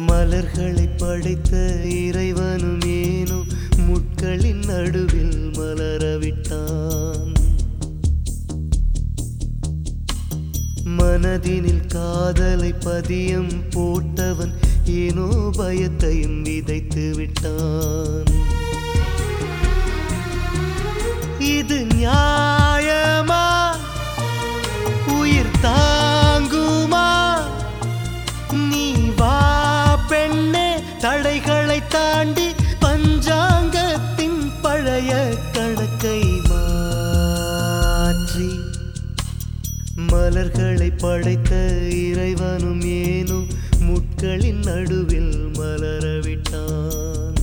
மலர்களை படைத்த இறைவனும் ஏனோ முட்களின் நடுவில் மலரவிட்டான் மனதினில் காதலை பதியம் போட்டவன் ஏனோ பயத்தையும் விதைத்து விட்டான் இது நியாயமா உயிர் தாங்குமா நீ வா பெண்ணே தடைகளை தாண்டி பஞ்சாங்கத்தின் பழைய கணக்கை மாற்றி மலர்களை படைத்த இறைவனும் ஏனோ முட்களின் நடுவில் மலரவிட்டான்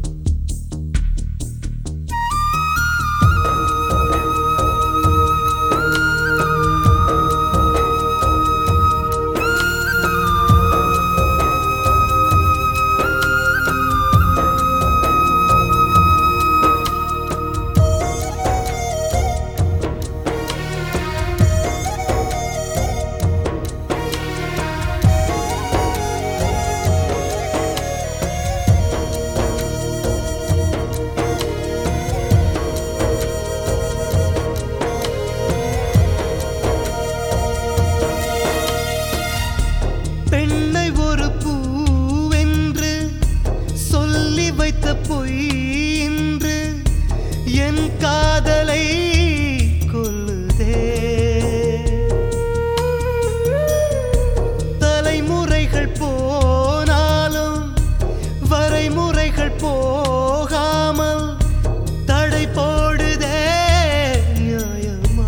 பெண்ணை ஒரு பூவென்று சொல்லி வைத்த பொய் என்று என் காதலை கொல்லுதே தலைமுறைகள் போனாலும் வரைமுறைகள் போகாமல் தடை போடுதே நியாயமா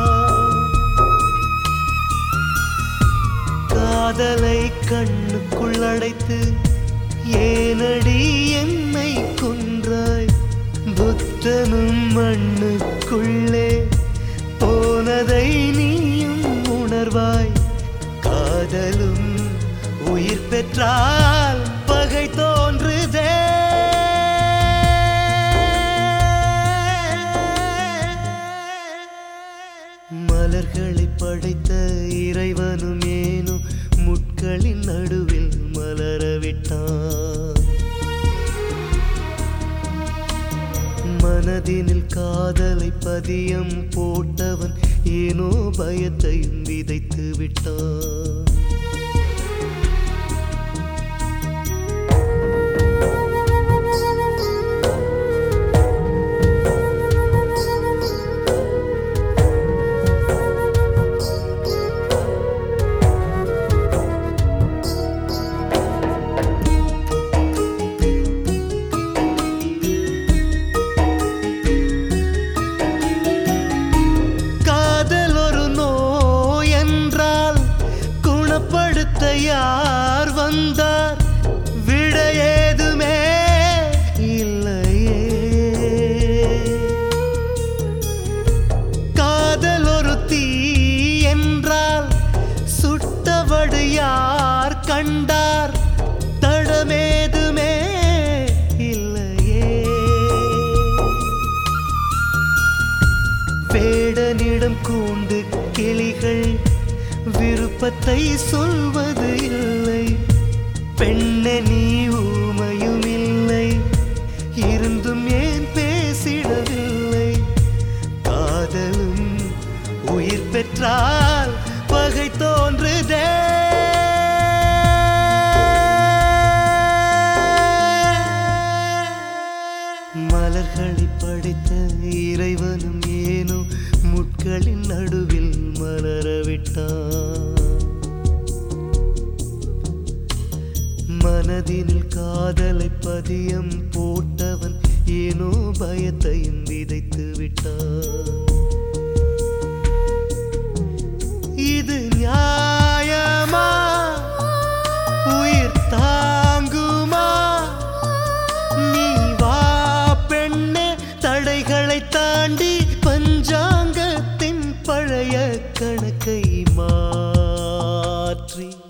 காதலை கண்ணுக்குள் அடைத்து ஏனடி என்னை கொன்றாய் புத்தனும் மண்ணுக்குள்ளே போனதை நீயும் உணர்வாய் காதலும் உயிர் பெற்றால் பகை தோன்றுதே மலர்களை படைத்த இறைவனும் ஏனோ முட்களின் நடுவில் மலரவிட்டான் மனதினில் காதலை பதியம் போட்டவன் ஏனோ பயத்தையும் விதைத்து விட்டான் காதல் ஒரு நோய் என்றால் குணப்படுத்த யார் வந்தார் விட ஏதுமே இல்லையே காதல் ஒரு தீ என்றால் சுட்டவடு யார் கண்டார் தடமேதுமே இல்லையே வேடனிடம் கூண்டு கிளிகள் விருப்பத்தை சொல்வது இல்லை பெண்ணே நீ ஊமையும் இல்லை இருந்தும் ஏன் பேசிடவில்லை காதலும் உயிர் பெற்றால் பகை தோன்றுதே மலர்களை படைத்த இறைவனும் ஏனோ முட்களின் நடுவில் மலரவிட்டான் மனதினில் காதலை பதியம் போட்டவன் ஏனோ பயத்தையும் விதைத்து விட்டான் இது நியாயமா உயிர் தாங்குமா நீ வா பெண்ணே தடைகளை தாண்டி பஞ்சாங்கத்தின் பழைய கணக்கை மாற்றி